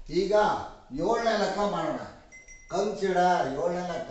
ಈಗ ಏಳನೇ ಲೆಕ್ಕ ಮಾಡೋಣ ಕನ್ಸಿಡರ್ ಏಳನೇ ಲೆಕ್ಕ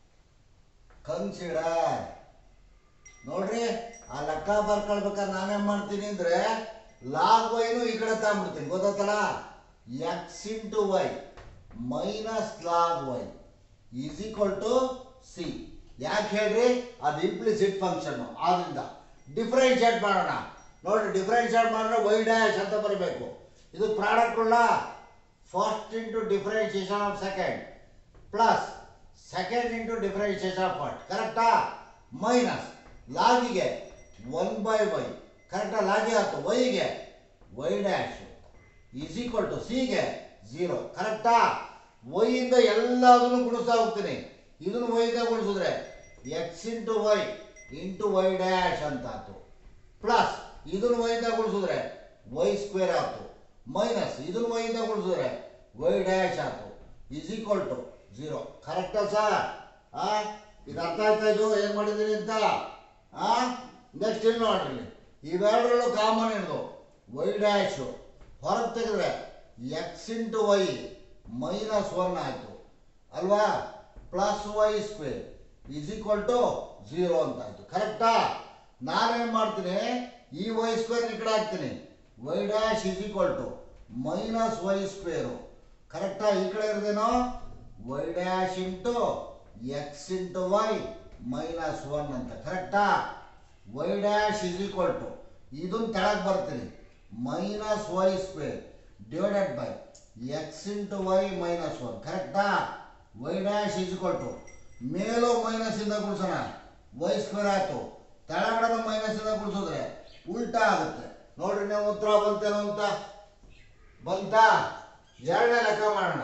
ಕನ್ಸಿಡರ್ ನೋಡ್ರಿ ಆ ಲೆಕ್ಕ ಬರ್ಕೊಳ್ಬೇಕಾದ್ರೆ ನಾನೇನ್ ಮಾಡ್ತೀನಿ ಅಂದ್ರೆ ಲಾಗ್ ವೈನು ಈ ಕಡೆ ತಗೊಂಡ್ಬಿಡ್ತೀನಿ ಗೊತ್ತಾತಲ್ಲ x into y minus log y is equal to c ಯಾಕೆ ಹೇಳ್ರಿ ಅದು ಇಂಪ್ಲಿಸಿಟ್ ಫಂಕ್ಷನ್ ಆದ್ರಿಂದ ಡಿಫ್ರೆನ್ಶಿಯೇಟ್ ಮಾಡೋಣ ನೋಡ್ರಿ ಡಿಫ್ರೆನ್ಶಿಯೇಟ್ ಮಾಡಿದ್ರೆ ವೈ ಡ್ಯಾಶ್ ಅಂತ ಬರಬೇಕು ಇದು ಪ್ರಾಡಕ್ಟ್ ಉಳ್ಳ first into differentiation of second plus second into differentiation of first ಕರೆಕ್ಟಾ ಮೈನಸ್ ಲಾಗಿಗೆ ಒನ್ ಬೈ ವೈ ಕರೆಕ್ಟಾ ಲಾಗಿ ಆಯ್ತು ವೈಗೆ y dash is equal to ಸಿಗೆ ಝೀರೋ ಕರೆಕ್ಟಾ ವೈಯಿಂದ ಎಲ್ಲದನ್ನು ಗುಣಿಸ್ತಾ ಹೋಗ್ತೀನಿ ಇದನ್ನು ವೈಯಿಂದ ಗುಣಿಸಿದ್ರೆ x into y into y dash ಅಂತ ಆಯ್ತು ಪ್ಲಸ್ ಇದನ್ನು ವೈಯಿಂದ ಗುಣಿಸಿದ್ರೆ ವೈ ಸ್ಕ್ವೇರ್ ಆಯ್ತು ಮೈನಸ್ ಇದನ್ನು ವೈಯಿಂದ ಗುಣಿಸಿದ್ರೆ ವೈ ಡ್ಯಾಶ್ ಆಯ್ತು ಈಸ್ ಈಕ್ವಲ್ ಟು ಝೀರೋ ಕರೆಕ್ಟಾ ಸರ್ ಆ ಇದು ಅರ್ಥ ಆಯ್ತಾ ಇದು ಏನು ಮಾಡಿದ್ದೀನಿ ಅಂತ ಆ ನೆಕ್ಸ್ಟ್ ಇಲ್ಲಿ ನೋಡ್ರಿ ಇವೆರಡರಲ್ಲೂ ಕಾಮನ್ ಇರೋದು ವೈ ಡ್ಯಾಶು ಹೊರಗೆ ತೆಗೆದ್ರೆ x into y minus one ಆಯಿತು ಅಲ್ವಾ plus y square is equal to zero ಅಂತ ಆಯಿತು ಕರೆಕ್ಟಾ ನಾನೇನು ಮಾಡ್ತೀನಿ ಈ ವೈ ಸ್ಕ್ವೇರ್ ಈ ಕಡೆ ಹಾಕ್ತೀನಿ y dash is equal to minus y square ಕರೆಕ್ಟಾ ಈ ಕಡೆ ಇರೋದೇನೋ y dash into x into y minus one ಅಂತ ಕರೆಕ್ಟಾ y dash is equal to ಇದನ್ನು ತೆಳಗೆ ಬರ್ತೀನಿ minus y square divided by x into y minus one ಕರೆಕ್ಟಾ y dash is equal to ಮೇಲೂ ಮೈನಸ್ ಇಂದ ಗುಣಿಸೋಣ ವೈ ಸ್ಕ್ವೇರ್ ಆಯ್ತು ತೆಳಗಡೆ ಮೈನಸ್ ಇಂದ ಗುಣಿಸಿದ್ರೆ ಉಲ್ಟಾ ಆಗುತ್ತೆ ನೋಡ್ರಿ ನೀವು ಉತ್ತರ ಬಂತೇನೋ ಅಂತ ಬಂತಾ ಎರಡನೇ ಲೆಕ್ಕ ಮಾಡೋಣ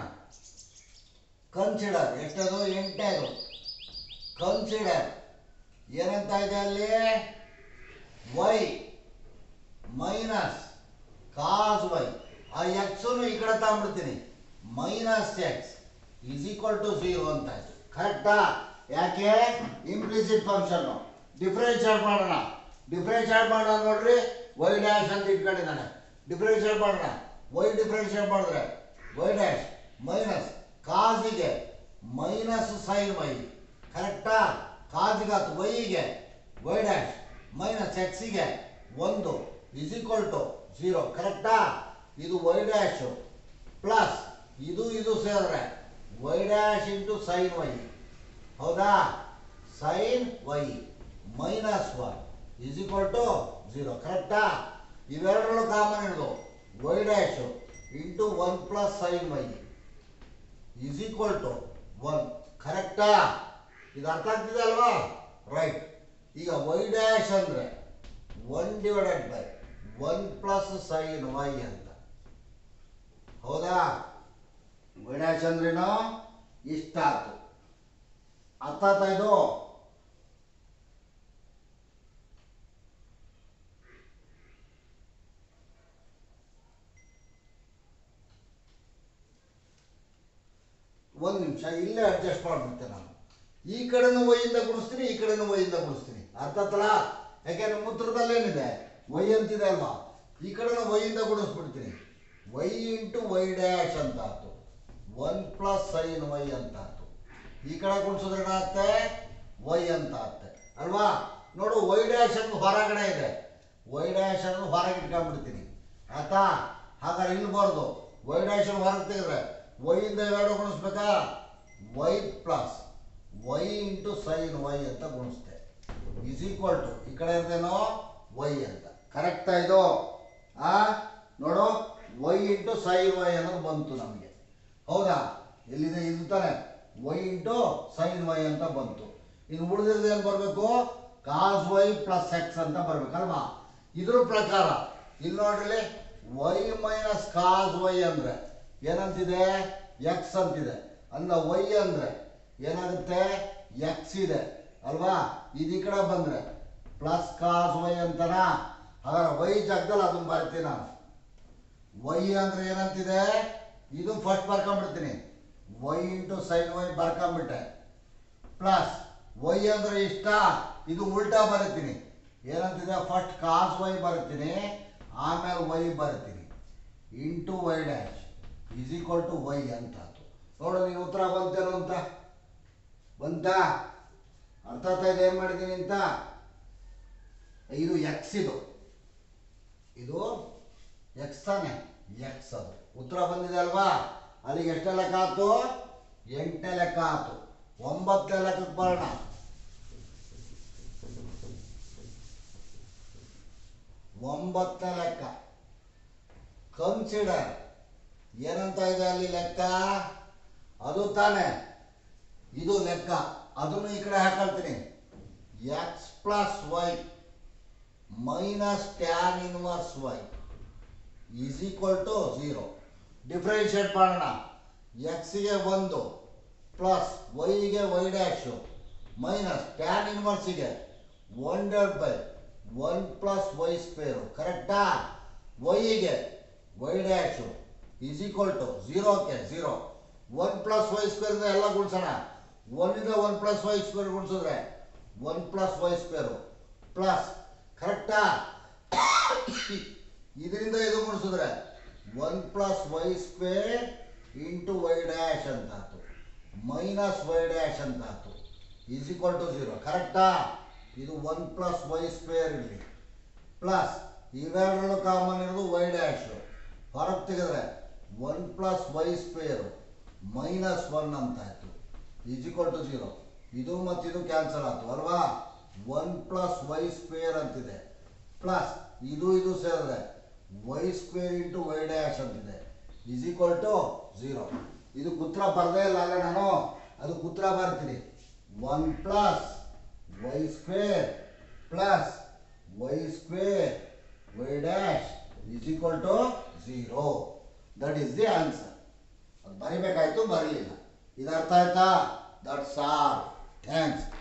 ಕನ್ಸಿಡರ್ ಎಷ್ಟದು ಎಂಟನೇದು ಕನ್ಸಿಡರ್ ಏನಂತ ಇದೆ ಅಲ್ಲಿ ವೈ ಮೈನಸ್ ಕಾಸ್ ವೈ ಆ ಎಕ್ಸನ್ನು ಈ ಕಡೆ ತಗೊಂಡ್ಬಿಡ್ತೀನಿ minus x is equal to zero ಅಂತ ಆಯ್ತು ಕರೆಕ್ಟಾ ಯಾಕೆ ಇಂಪ್ಲಿಸಿಟ್ ಫಂಕ್ಷನ್ನು ಡಿಫ್ರೆನ್ಶಿಯೇಟ್ ಮಾಡೋಣ ಡಿಫ್ರೆನ್ಶಿಯೇಟ್ ಮಾಡೋಣ ನೋಡ್ರಿ ವೈ ಡ್ಯಾಶ್ ಅಂತ ಇಟ್ಕೊಂಡಿದ್ದಾನೆ ಡಿಫ್ರೆನ್ಶಿಯೇಟ್ ಮಾಡೋಣ ವೈ ಡಿಫ್ರೆನ್ಶಿಯೇಟ್ ಮಾಡಿದ್ರೆ ವೈ ಡ್ಯಾಶ್ ಮೈನಸ್ ಕಾಸಿಗೆ ಮೈನಸ್ ಸೈನ್ ವೈ ಕರೆಕ್ಟಾ ಕಾಜಿಗಾತು ವೈಗೆ ವೈ ಡ್ಯಾಶ್ ಮೈನಸ್ ಎಕ್ಸಿಗೆ ಒಂದು ಇಸ್ ಈಕ್ವಲ್ ಟು ಝೀರೋ ಕರೆಕ್ಟಾ ಇದು ವೈ ಡ್ಯಾಶು ಪ್ಲಸ್ ಇದು ಇದು ಸೇರಿದ್ರೆ y dash into sine y ಹೌದಾ sine y minus one is equal to zero ಕರೆಕ್ಟಾ ಇವೆರಡರಲ್ಲೂ ಕಾಮನ್ ಇರೋದು y dash into one plus sine y is equal to one ಕರೆಕ್ಟಾ ಇದು ಅರ್ಥ ಆಗ್ತಿದೆ ಅಲ್ವಾ ರೈಟ್ ಈಗ ವೈ ಡ್ಯಾಶ್ ಅಂದರೆ one divided by one plus sine y ಅಂತ ಹೌದಾ ವೈ ಡ್ಯಾಶ್ ಅಂದ್ರೇನು ಇಷ್ಟಾತು ಅರ್ಥ ಆಯ್ತಾ ಇದು ಒಂದು ನಿಮಿಷ ಇಲ್ಲೇ ಅಡ್ಜಸ್ಟ್ ಮಾಡ್ಬಿಡ್ತೇನೆ ನಾನು ಈ ಕಡೆನೂ ವೈಯಿಂದ ಗುಣಿಸ್ತೀನಿ ಈ ಕಡೆನೂ ವೈಯಿಂದ ಗುಣಿಸ್ತೀನಿ ಅರ್ಥ ಆತಲ್ಲ ಯಾಕೆಂದ್ರೆ ಮೂತ್ರದಲ್ಲಿ ಏನಿದೆ ವೈ ಅಂತಿದೆ ಅಲ್ವಾ ಈ ಕಡೆನೂ ವೈಯಿಂದ ಗುಣಿಸ್ಬಿಡ್ತೀನಿ ವೈ ಇಂಟು ವೈ ಡ್ಯಾಶ್ ಅಂತ ಆಯ್ತು ಒನ್ ಪ್ಲಸ್ ಸೈನ್ ವೈ ಅಂತ ಆಯ್ತು ಈ ಕಡೆ ಗುಣಿಸಿದ್ರೆ ಏನಾಗುತ್ತೆ ವೈ ಅಂತ ಆಗುತ್ತೆ ಅಲ್ವಾ ನೋಡು ವೈ ಡ್ಯಾಶ್ ಅನ್ನೋದು ಹೊರಗಡೆ ಇದೆ ವೈ ಡ್ಯಾಶ್ ಅನ್ನೋದು ಹೊರಗೆ ಇಟ್ಕೊಂಡ್ಬಿಡ್ತೀನಿ ಆಯ್ತಾ ಹಾಗಾದ್ರೆ ಇಲ್ಲಿ ಬರೋದು ವೈ ಡ್ಯಾಶ್ ಅನ್ನು ಹೊರಗೆ ತೆಗೆದ್ರೆ ವೈಯಿಂದ ಎರಡು ಗುಣಿಸ್ಬೇಕಾ y plus y into sine y ಅಂತ ಗುಣಿಸ್ತೆ ಇಸ್ ಈಕ್ವಲ್ ಟು ಈ ಕಡೆ ಇರ್ತೇನೋ ವೈ ಅಂತ ಕರೆಕ್ಟಾ ಇದು ಆ ನೋಡು ವೈ ಇಂಟು ಸೈನ್ ವೈ ಅನ್ನೋದು ಬಂತು ನಮಗೆ ಹೌದಾ ಎಲ್ಲಿದೆ ಇದು ತಾನೆ ವೈ ಇಂಟು ಸೈನ್ ವೈ ಅಂತ ಬಂತು ಇನ್ನು ಉಳಿದಿದ್ದು ಏನು ಬರಬೇಕು ಕಾಸ್ ವೈ ಪ್ಲಸ್ ಎಕ್ಸ್ ಅಂತ ಬರ್ಬೇಕಲ್ವಾ ಇದ್ರ ಪ್ರಕಾರ ಇಲ್ಲಿ ನೋಡ್ರಿ ವೈ ಮೈನಸ್ ಕಾಸ್ ವೈ ಅಂದ್ರೆ ಏನಂತಿದೆ ಎಕ್ಸ್ ಅಂತಿದೆ ಅಂದ ವೈ ಅಂದ್ರೆ ಏನಾಗುತ್ತೆ ಎಕ್ಸ್ ಇದೆ ಅಲ್ವಾ ಇದು ಈ ಕಡೆ ಬಂದ್ರೆ ಪ್ಲಸ್ ಕಾಸ್ ವೈ ಅಂತನಾ ಹಾಗಾದ್ರೆ ವೈ ಜಾಗದಲ್ಲಿ ಅದನ್ನ ಬರ್ತೀನಿ ನಾನು ವೈ ಅಂದ್ರೆ ಏನಂತಿದೆ ಇದು ಫಸ್ಟ್ ಬರ್ಕೊಂಡ್ಬಿಡ್ತೀನಿ ವೈ ಇಂಟು ಸೈನ್ ವೈ ಬರ್ಕೊಂಡ್ಬಿಟ್ಟೆ ಪ್ಲಸ್ ವೈ ಅಂದ್ರೆ ಇಷ್ಟ ಇದು ಉಲ್ಟಾ ಬರೀತೀನಿ ಏನಂತಿದೆ ಫಸ್ಟ್ ಕಾಸ್ ವೈ ಬರ್ತೀನಿ ಆಮೇಲೆ ವೈ ಬರ್ತೀನಿ into y dash is equal to y ಅಂತ ಆಯ್ತು ನೋಡು ನೀನು ಉತ್ತರ ಬಂತೇನೋ ಅಂತ ಬಂತಾ ಅರ್ಥ ಆಗ್ತಾ ಇದೆ ಏನು ಮಾಡಿದ್ದೀನಿ ಅಂತ ಇದು ಎಕ್ಸ್ ಇದು ಇದು ಎಕ್ಸ್ ತಾನೆ ಎಕ್ಸ್ ಅದು ಉತ್ತರ ಬಂದಿದೆ ಅಲ್ವಾ ಅಲ್ಲಿಗೆ ಎಷ್ಟನೇ ಲೆಕ್ಕ ಆಯ್ತು ಎಂಟನೇ ಲೆಕ್ಕ ಆಯ್ತು ಒಂಬತ್ತನೇ ಲೆಕ್ಕಕ್ಕೆ ಬರೋಣ ಒಂಬತ್ತನೇ ಲೆಕ್ಕ ಕನ್ಸಿಡರ್ ಏನಂತ ಇದೆ ಅಲ್ಲಿ ಲೆಕ್ಕ ಅದು ತಾನೆ ಇದು ಲೆಕ್ಕ ಅದನ್ನು ಈ ಕಡೆ ಹಾಕೊಳ್ತೀನಿ x plus y minus tan inverse y is equal to zero differentiate ಮಾಡೋಣ ಎಕ್ಸಿಗೆ ಒಂದು ಪ್ಲಸ್ ವೈಗೆ ವೈ ಡ್ಯಾಶು ಮೈನಸ್ ಟ್ಯಾನ್ ಇನ್ವರ್ಸಿಗೆ one dead by one plus y square ಕರೆಕ್ಟಾ ವೈಗೆ y dash is equal to ಝೀರೋಕ್ಕೆ ಝೀರೋ ಒನ್ ಪ್ಲಸ್ ವೈ ಸ್ಕ್ವೇರಿಂದ ಎಲ್ಲ ಗುಣಿಸೋಣ ಒನ್ನಿಂದ ಒನ್ ಪ್ಲಸ್ ವೈ ಸ್ಕ್ವೇರ್ ಗುಣಿಸಿದ್ರೆ one plus y square plus ಕರೆಕ್ಟಾ ಇದರಿಂದ ಇದು ಗುಣಿಸಿದ್ರೆ one plus y square into y dash ಅಂತ ಆಯ್ತು ಮೈನಸ್ ವೈ ಡ್ಯಾಶ್ ಅಂತ ಆಯ್ತು ಈಸ್ ಈಕ್ವಲ್ ಟು ಝೀರೋ ಕರೆಕ್ಟಾ ಇದು ಒನ್ ಪ್ಲಸ್ ವೈ ಸ್ಕ್ವೇರ್ ಇರಲಿ ಪ್ಲಸ್ ಇವೆರಡರಲ್ಲೂ ಕಾಮನ್ ಇರೋದು ವೈ ಡ್ಯಾಶ್ ಹೊರಗೆ ತೆಗೆದ್ರೆ one plus y square minus one ಅಂತ ಆಯಿತು ಈಸ್ ಈಕ್ವಲ್ ಟು ಝೀರೋ ಇದು ಮತ್ತು ಇದು ಕ್ಯಾನ್ಸಲ್ ಆಯ್ತು ಅಲ್ವಾ ಒನ್ ಪ್ಲಸ್ ವೈ ಸ್ಕ್ವೇರ್ ಅಂತಿದೆ ಪ್ಲಸ್ ಇದು ಇದು ಸೇರಿದ್ರೆ y square into y dash ಅಂತಿದೆ ಈಸ್ ಈಕ್ವಲ್ ಟು ಝೀರೋ ಇದು ಉತ್ತರ ಬರದೇ ಇಲ್ಲ ಅಲ್ಲ ನಾನು ಅದು ಉತ್ತರ ಬರ್ತೀನಿ one plus y square plus y square y dash is equal to zero that is the answer ಅದು ಬರಿಬೇಕಾಯ್ತು ಬರಲಿಲ್ಲ ಇದು ಅರ್ಥ ಆಯ್ತಾ ದಟ್ಸ್ ಆಲ್ ಥ್ಯಾಂಕ್ಸ್